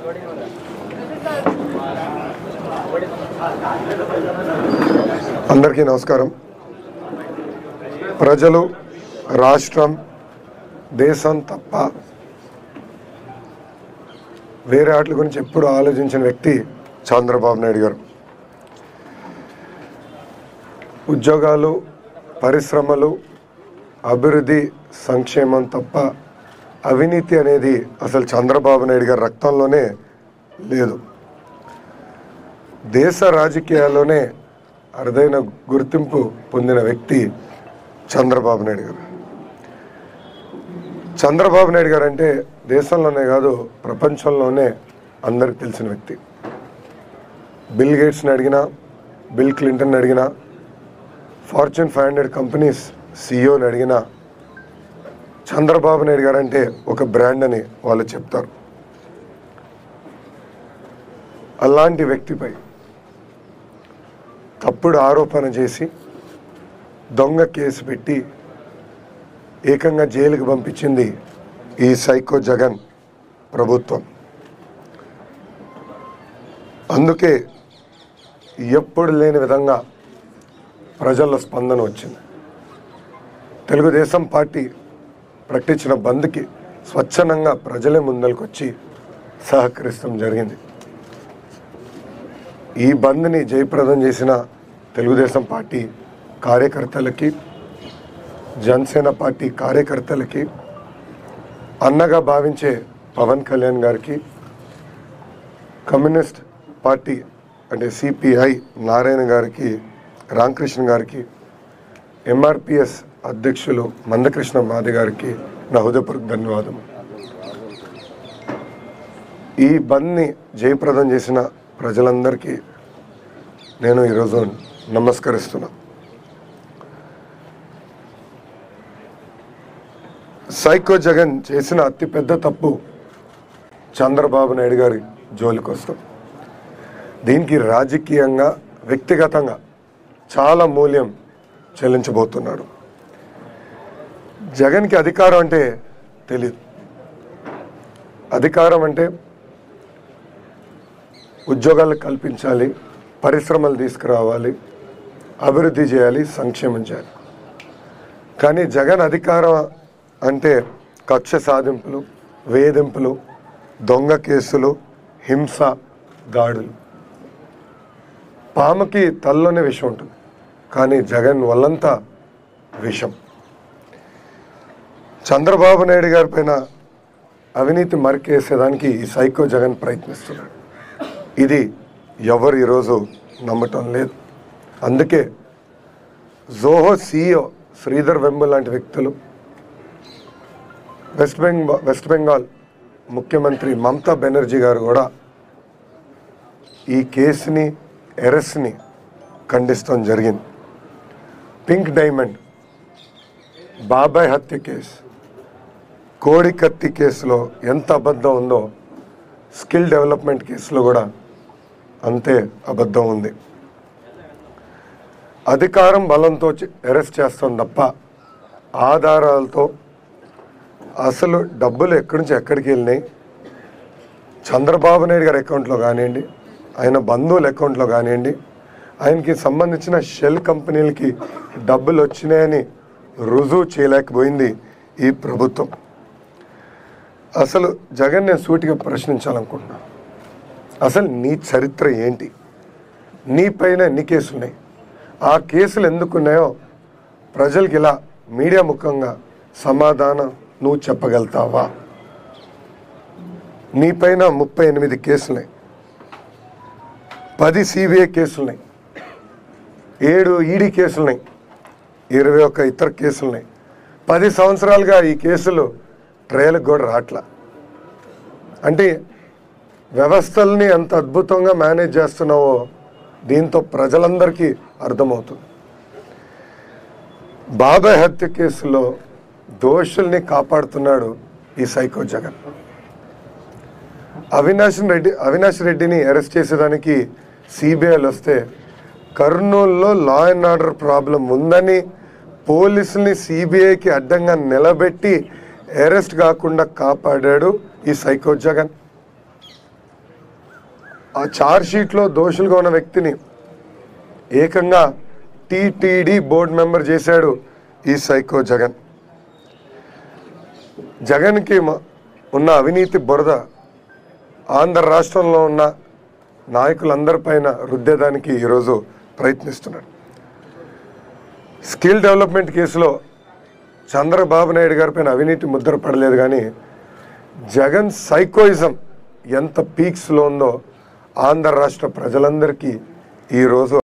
అందరికీ నమస్కారం ప్రజలు రాష్ట్రం దేశం తప్ప వేరే వాటి గురించి ఎప్పుడు ఆలోచించిన వ్యక్తి చంద్రబాబు నాయుడు గారు ఉద్యోగాలు పరిశ్రమలు అభివృద్ధి సంక్షేమం తప్ప అవినీతి అనేది అసలు చంద్రబాబు నాయుడు గారి రక్తంలోనే లేదు దేశ రాజకీయాల్లోనే అరుదైన గుర్తింపు పొందిన వ్యక్తి చంద్రబాబు నాయుడు గారు చంద్రబాబు నాయుడు గారు అంటే దేశంలోనే కాదు ప్రపంచంలోనే అందరికి తెలిసిన వ్యక్తి బిల్ గేట్స్ని అడిగినా బిల్ క్లింటన్ అడిగినా ఫార్చ్యూన్ ఫైవ్ హండ్రెడ్ కంపెనీస్ సిఇఓని అడిగినా చంద్రబాబు నాయుడు గారు అంటే ఒక బ్రాండ్ అని వాళ్ళు చెప్తారు అలాంటి వ్యక్తిపై తప్పుడు ఆరోపణ చేసి దొంగ కేసు పెట్టి ఏకంగా జైలుకి పంపించింది ఈ సైకో జగన్ ప్రభుత్వం అందుకే ఎప్పుడు లేని విధంగా ప్రజల్లో స్పందన వచ్చింది తెలుగుదేశం పార్టీ ప్రకటించిన బంద్కి స్వచ్ఛందంగా ప్రజలే ముందరికొచ్చి సహకరిస్తాం జరిగింది ఈ బంద్ని జయప్రదం చేసిన తెలుగుదేశం పార్టీ కార్యకర్తలకి జనసేన పార్టీ కార్యకర్తలకి అన్నగా భావించే పవన్ కళ్యాణ్ గారికి కమ్యూనిస్ట్ పార్టీ అంటే సిపిఐ నారాయణ గారికి రామకృష్ణ గారికి ఎంఆర్పిఎస్ అధ్యక్షులు మందకృష్ణ మాది గారికి నా హృదయపూర్వక ధన్యవాదం ఈ బంద్ని జయప్రదం చేసిన ప్రజలందరికీ నేను ఈరోజు నమస్కరిస్తున్నా సైకో జగన్ చేసిన అతిపెద్ద తప్పు చంద్రబాబు నాయుడు గారి జోలికి వస్తాం దీనికి రాజకీయంగా వ్యక్తిగతంగా చాలా మూల్యం చెల్లించబోతున్నాడు జగన్కి అధికారం అంటే తెలియదు అధికారం అంటే ఉద్యోగాలు కల్పించాలి పరిశ్రమలు తీసుకురావాలి అభివృద్ధి చేయాలి సంక్షేమం చేయాలి కానీ జగన్ అధికారం అంటే కక్ష సాధింపులు వేధింపులు దొంగ కేసులు హింస దాడులు పాముకి తల్లోనే విషం ఉంటుంది కానీ జగన్ వల్లంతా విషం చంద్రబాబు నాయుడు గారి పైన అవినీతి మరికేసేదానికి ఈ సైకో జగన్ ప్రయత్నిస్తున్నాడు ఇది ఎవరు ఈరోజు నమ్మటం లేదు అందుకే జోహో సీఈఓ శ్రీధర్ వెంబు లాంటి వ్యక్తులు వెస్ట్ బెంగాల్ వెస్ట్ బెంగాల్ ముఖ్యమంత్రి మమతా బెనర్జీ గారు కూడా ఈ కేసుని ఎరెస్ట్ని ఖండిస్తాం జరిగింది పింక్ డైమండ్ బాబాయ్ హత్య కేసు కోడి కత్తి కేసులో ఎంత అబద్ధం ఉందో స్కిల్ డెవలప్మెంట్ కేసులో కూడా అంతే అబద్ధం ఉంది అధికారం బలంతో అరెస్ట్ చేస్తాం తప్ప ఆధారాలతో అసలు డబ్బులు ఎక్కడి నుంచి ఎక్కడికి వెళ్ళినాయి చంద్రబాబు నాయుడు గారి అకౌంట్లో కానివ్వండి ఆయన బంధువుల అకౌంట్లో కానివ్వండి ఆయనకి సంబంధించిన షెల్ కంపెనీలకి డబ్బులు వచ్చినాయని రుజువు చేయలేకపోయింది ఈ ప్రభుత్వం అసలు జగన్ నేను సూటిగా ప్రశ్నించాలనుకుంటున్నా అసలు నీ చరిత్ర ఏంటి నీ పైన ఎన్ని కేసులు ఉన్నాయి ఆ కేసులు ఎందుకున్నాయో ప్రజలకి ఇలా మీడియా ముఖంగా సమాధానం నువ్వు చెప్పగలుగుతావా నీ పైన ముప్పై ఎనిమిది కేసులున్నాయి పది సిబిఐ కేసులున్నాయి ఏడు ఈడీ కేసులున్నాయి ఇరవై ఒక్క ఇతర కేసులున్నాయి పది సంవత్సరాలుగా ఈ కేసులు ట్రయల్కి కూడా రాట్లా అంటే వ్యవస్థల్ని ఎంత అద్భుతంగా మేనేజ్ చేస్తున్నావో దీంతో ప్రజలందరికీ అర్థమవుతుంది బాబాయ్ హత్య కేసులో దోషుల్ని కాపాడుతున్నాడు ఈ సైకో జగన్ అవినాష్ రెడ్డి అవినాష్ రెడ్డిని అరెస్ట్ చేసేదానికి సిబిఐలు వస్తే కర్నూలులో లా అండ్ ఆర్డర్ ప్రాబ్లం ఉందని పోలీసుల్ని సిబిఐకి అడ్డంగా నిలబెట్టి అరెస్ట్ కాకుండా కాపాడాడు ఈ సైకో జగన్ ఆ చార్జ్ షీట్లో దోషులుగా ఉన్న వ్యక్తిని ఏకంగా టీటీడీ బోర్డు మెంబర్ చేశాడు ఈ సైకో జగన్ జగన్కి మ- ఉన్న అవినీతి బురద ఆంధ్ర రాష్ట్రంలో ఉన్న నాయకులందరిపైన రుద్దేదానికి ఈరోజు ప్రయత్నిస్తున్నాడు స్కిల్ డెవలప్మెంట్ కేసులో చంద్రబాబు నాయుడు గారి పైన అవినీతి ముద్ర పడలేదు కానీ జగన్ సైకోయిజం ఎంత పీక్స్లో ఉందో ఆంధ్ర రాష్ట్ర ప్రజలందరికీ ఈరోజు